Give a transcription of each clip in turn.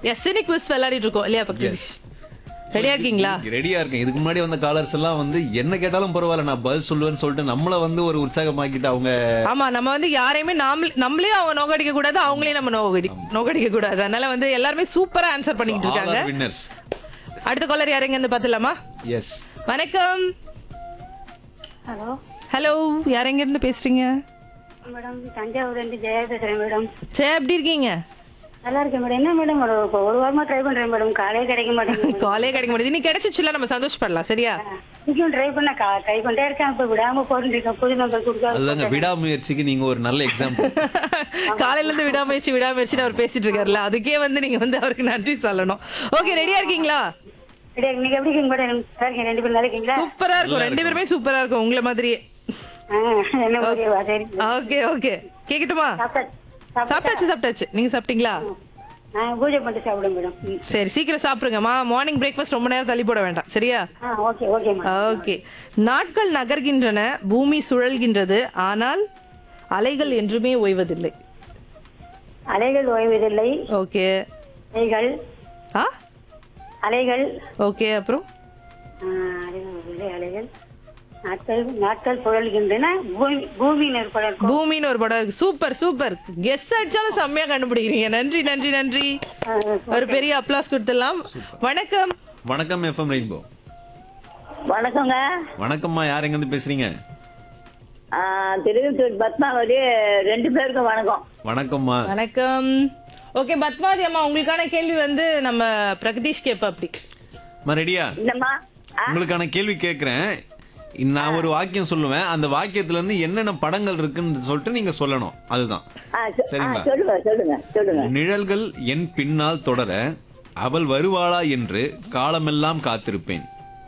எஸ்எனி quiz விளையாடிட்டு இருக்கோம் இல்லையா பக்தீஷ் ரெடியா இருக்கீங்களா ரெடியா இருக்கேன் இதுக்கு முன்னாடி வந்த காலர்ஸ் எல்லாம் வந்து என்ன கேட்டாலும் பரவாயில்ல நான் பதில் சொல்லுவேன்னு சொல்லிட்டு நம்மள வந்து ஒரு உற்சாகமாக்கிட்டு அவங்க ஆமா நம்ம வந்து யாரையுமே நாம நம்மளே அவங்க நோகடிக்க கூடாது அவங்களையும் நம்ம நோகடி நோகடிக்க கூடாது அதனால வந்து எல்லாருமே சூப்பரா ஆன்சர் பண்ணிட்டு இருக்காங்க வின்னர்ஸ் அடுத்த காலர் யாருங்க இருந்து பாத்துலாமா எஸ் வணக்கம் ஹலோ ஹலோ யாரெங்க இருந்து பேசுறீங்க மேடம் தஞ்சாவூர்ல இருந்து ஜெயா பேசுறேன் மேடம் சே எப்படி இருக்கீங்க நல்லா இருக்கேன் மேடம் என்ன மேடம் ஒரு இப்போ ஒரு வாரமா ட்ரை பண்றேன் மேடம் காலே கிடைக்க மாட்டேங்குது காலே கிடைக்க மாட்டேது இன்னைக்கு கிடைச்சிச்சுல நம்ம சந்தோஷப்படலாம் சரியா இன்னும் ட்ரை பண்ண ட்ரை பண்ணிட்டே இருக்கேன் இப்போ விடாம போட்டுருக்கேன் புது நம்பர் அதுதாங்க கொடுக்க விடாமுயற்சிக்கு நீங்க ஒரு நல்ல எக்ஸாம்பிள் காலையில இருந்து விடாமுயற்சி விடாமுயற்சின்னு அவர் பேசிட்டு இருக்காருல்ல அதுக்கே வந்து நீங்க வந்து அவருக்கு நன்றி சொல்லணும் ஓகே ரெடியா இருக்கீங்களா கிடையாது நீங்க எப்படி இருக்கீங்க மேடம் நல்லா இருக்கீங்க ரெண்டு பேரும் நல்லா இருக்கீங்களா சூப்பரா இருக்கும் ரெண்டு பேருமே சூப்பரா இருக்கும் உங்களை மாதிரியே ஆ, என்ன மாதிரியா சரி ஓகே ஓகே கேக்கட்டுமா சாப்பிட்டா- சாப்பிட்டா- சாப்பிட்டாச்சு சாப்பிட்டாச்சு நீங்க சாப்பிட்டீங்களா ஆ, பூஜை பண்ணிட்டு சாப்பிடுங்க மேடம் ம். சரி சீக்கிரம் சாப்பிடுங்கம்மா மார்னிங் பிரேக்ஃபாஸ்ட் ரொம்ப நேரம் தள்ளி போட வேண்டாம் சரியா ஆ ஓகே ஓகே மேடம் ஓகே நாட்கள் நகர்கின்றன பூமி சுழல்கின்றது ஆனால் அலைகள் என்றுமே ஓய்வதில்லை அலைகள் ஓய்வதில்லை ஓகே அலைகள் ஆ அலைகள் ஓகே அப்புறம் ஆ, அலைகள் ஓய்வதில்லை, அலைகள் நாட்கள் நாட்கள் சுழல்கின்றன பூமி பூமியின் ஒரு படம் இருக்கும் பூமின்னு ஒரு படம் இருக்கு சூப்பர் சூப்பர் கெஸ் அடிச்சாலும் செம்மையா கண்டுபிடிக்கிறீங்க நன்றி நன்றி நன்றி ஆ, ஒரு பெரிய அப்ளாஸ் கொடுத்துடலாம் வணக்கம் வணக்கம் எஃப்எம் ரெயின்போ வணக்கங்க வணக்கம்மா யார் எங்க இருந்து பேசுறீங்க ஆ, திருவித்தூர் பத்மாவதி ரெண்டு பேருக்கும் வணக்கம் வணக்கம்மா வணக்கம் ஓகே பத்மாதி அம்மா உங்களுக்கான கேள்வி வந்து நம்ம பிரகதீஷ் கேப்ப அப்படி அம்மா ரெடியா என்னம்மா ஆ, உங்களுக்கான கேள்வி கேக்குறேன் நான் ஒரு வாக்கியம் சொல்லுவேன் அந்த வாக்கியத்துல இருந்து என்னென்ன படங்கள் இருக்குன்னு சொல்லிட்டு நீங்க சொல்லணும் அதுதான் ஆ, சொ- ஆ, சரிங்களா? சொல்லுங்க சொல்லுங்க சொல்லுங்க நிழல்கள் என் பின்னால் தொடர அவள் வருவாளா என்று காலமெல்லாம் காத்திருப்பேன்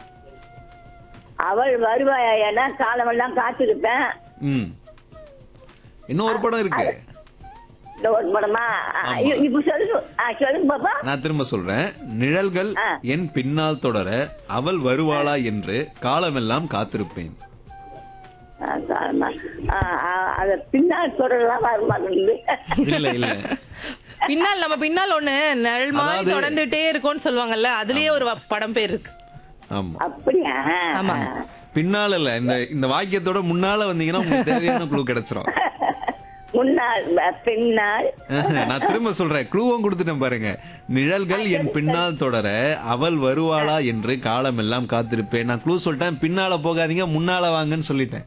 அவள் வருவாயா என காலமெல்லாம் காத்திருப்பேன் ம் இன்னும் ஒரு படம் இருக்கு இந்த ஒரு படமா ஆ, ஆமா. இ- இப்ப சொல்லுங்க ஆ, சொல்லுங்க பாப்பா நான் திரும்ப சொல்றேன் நிழல்கள் ஆ. என் பின்னால் தொடர அவள் வருவாளா என்று காலமெல்லாம் காத்திருப்பேன் ஆ, காலமா. ஆ, ஆ, அது பின்னால் தொடரலாம் வர மாட்டேங்குது இல்ல இல்ல பின்னால் நம்ம பின்னால் ஒண்ணு நிழல் மாதிரி அதாவது- தொடர்ந்துட்டே இருக்கும்னு சொல்லுவாங்கல்ல அதுலயே ஒரு வ- படம் பேர் இருக்கு ஆமா அப்படியா ஆமா. பின்னால இல்ல இந்த இந்த வாக்கியத்தோட முன்னால வந்தீங்கன்னா உங்களுக்கு தேவையான குழு கிடைச்சிரும் முன்னால் வ- பின்னால் நான் திரும்ப சொல்றேன் க்ளூவும் கொடுத்துட்டேன் பாருங்க நிழல்கள் என் பின்னால் தொடர அவள் வருவாளா என்று காலமெல்லாம் காத்திருப்பேன் நான் க்ளூ சொல்லிட்டேன் பின்னால போகாதீங்க முன்னால வாங்கன்னு சொல்லிட்டேன்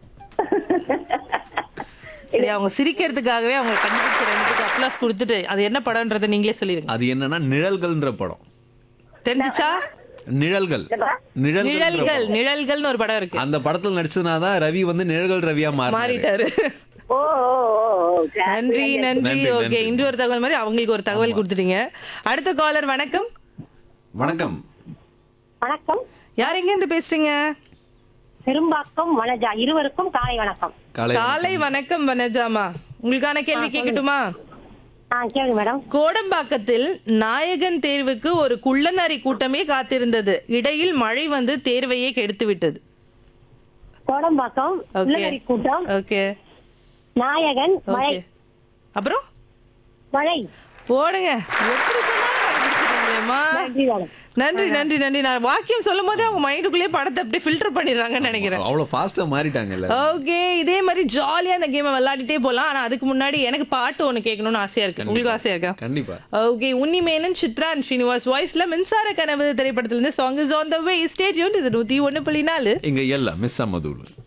சரி அவங்க சிரிக்கிறதுக்காகவே அவங்க கண்டுபிடிச்ச ரெண்டுத்துக்கு அப்ளாஸ் கொடுத்துட்டு அது என்ன படம்ன்றதை நீங்களே சொல்லிருங்க அது என்னன்னா நிழல்கள்ன்ற படம் தெரிஞ்சுச்சா நிழல்கள் நிழல்கள் நிழல்கள் நிழல்கள்னு ஒரு படம் இருக்கு அந்த படத்துல நடிச்சதுனாதான் ரவி வந்து நிழல்கள் ரவியா மாறினாரு மாறிட்டாரு ஓ ஓ, ஓ, ஓ. நன்றி நன்றி நன்றி, ஓகே நன்றி. இன்று ஒரு தகவல் மாதிரி அவங்களுக்கு ஒரு தகவல் கொடுத்துட்டீங்க அடுத்த காலர் வணக்கம் வணக்கம் வணக்கம் யார் எங்க இருந்து பேசுறீங்க பெரும்பாக்கம் வனஜா இருவருக்கும் காலை வணக்கம் காலை காலை வணக்கம் வனஜாமா உங்களுக்கான கேள்வி கேட்கட்டுமா ஆ கேளுங்க மேடம் கோடம்பாக்கத்தில் நாயகன் தேர்வுக்கு ஒரு குள்ளநரி கூட்டமே காத்திருந்தது இடையில் மழை வந்து தேர்வையே கெடுத்து விட்டது கோடம்பாக்கம் ஓகே உள்ளநரி கூட்டம் ஓகே நாயகன் மழை ஓகே அப்புறம் மழை போடுங்க எப்படி சொன்னாலும் கண்டுபிடிச்சிருக்கீங்களேம்மா நன்றி மேடம் நன்றி நன்றி நன்றி நான் வாக்கியம் சொல்லும் போதே அவங்க மைண்டுக்குள்ளேயே படத்தை அப்படியே ஃபில்டர் பண்ணிடுறாங்கன்னு நினைக்கிறேன் அவ்வளவு ஃபாஸ்டா மாறிட்டாங்கல்ல ஓகே இதே மாதிரி ஜாலியா இந்த கேமை விளையாடிட்டே போலாம் ஆனா அதுக்கு முன்னாடி எனக்கு பாட்டு ஒண்ணு கேட்கணும்னு ஆசையா இருக்கு உங்களுக்கு ஆசையா இருக்கா கண்டிப்பா ஓகே உன்னி மேனன் சித்ரா அண்ட் ஸ்ரீனிவாஸ் வாய்ஸ்ல மின்சார கனவு திரைப்படத்துல இருந்து song is on the way stage இது நூத்தி ஒண்ணு புள்ளி நாலு இங்க எல்லாம் மிஸ் அம்மதூள்